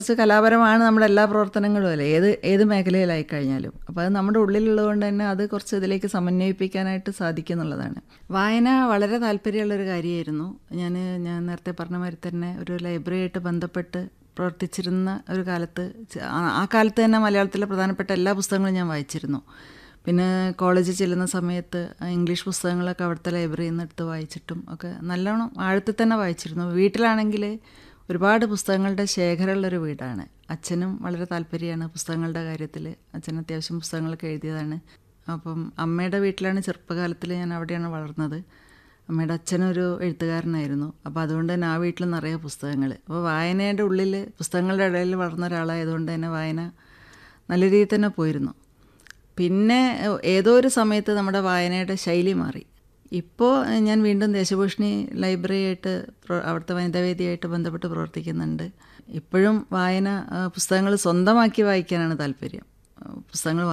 കുറച്ച് കലാപരമാണ് നമ്മുടെ എല്ലാ പ്രവർത്തനങ്ങളും അല്ലേ ഏത് ഏത് മേഖലയിലായി കഴിഞ്ഞാലും അപ്പോൾ അത് നമ്മുടെ ഉള്ളിലുള്ളത് കൊണ്ട് തന്നെ അത് കുറച്ച് ഇതിലേക്ക് സമന്വയിപ്പിക്കാനായിട്ട് സാധിക്കും എന്നുള്ളതാണ് വായന വളരെ താല്പര്യമുള്ളൊരു കാര്യമായിരുന്നു ഞാൻ ഞാൻ നേരത്തെ പറഞ്ഞ മാതിരി തന്നെ ഒരു ലൈബ്രറിയായിട്ട് ബന്ധപ്പെട്ട് പ്രവർത്തിച്ചിരുന്ന ഒരു കാലത്ത് ച- ആ- ആ കാലത്ത് തന്നെ മലയാളത്തിലെ പ്രധാനപ്പെട്ട എല്ലാ പുസ്തകങ്ങളും ഞാൻ വായിച്ചിരുന്നു പിന്നെ കോളേജിൽ ചെല്ലുന്ന സമയത്ത് ഇംഗ്ലീഷ് പുസ്തകങ്ങളൊക്കെ അവിടുത്തെ ലൈബ്രറിയിൽ നിന്ന് എടുത്ത് വായിച്ചിട്ടും ഒക്കെ നല്ലോണം ആഴത്തിൽ തന്നെ വായിച്ചിരുന്നു വീട്ടിലാണെങ്കിൽ ഒരുപാട് പുസ്തകങ്ങളുടെ ശേഖരമുള്ളൊരു വീടാണ് അച്ഛനും വളരെ താല്പര്യമാണ് പുസ്തകങ്ങളുടെ കാര്യത്തിൽ അച്ഛൻ അത്യാവശ്യം പുസ്തകങ്ങളൊക്കെ എഴുതിയതാണ് അപ്പം അമ്മയുടെ വീട്ടിലാണ് ചെറുപ്പകാലത്തിൽ ഞാൻ അവിടെയാണ് വളർന്നത് അമ്മയുടെ അച്ഛനൊരു എഴുത്തുകാരനായിരുന്നു അപ്പോൾ അതുകൊണ്ട് തന്നെ ആ വീട്ടിൽ നിറയെ പുസ്തകങ്ങൾ അപ്പോൾ വായനയുടെ ഉള്ളിൽ പുസ്തകങ്ങളുടെ ഇടയിൽ വളർന്ന ഒരാളായതുകൊണ്ട് തന്നെ വായന നല്ല രീതിയിൽ തന്നെ പോയിരുന്നു പിന്നെ ഏഹ്, ഏതോ ഒരു സമയത്ത് നമ്മുടെ വായനയുടെ ശൈലി മാറി ഇപ്പോൾ ഞാൻ വീണ്ടും ദേശഭൂഷണി ലൈബ്രറി ആയിട്ട് പ്ര- അവിടുത്തെ വനിതാവേദിയായിട്ട് ബന്ധപ്പെട്ട് പ്രവർത്തിക്കുന്നുണ്ട് ഇപ്പോഴും വായന പുസ്തകങ്ങൾ സ്വന്തമാക്കി വായിക്കാനാണ് താല്പര്യം ആ, പുസ്തകങ്ങൾ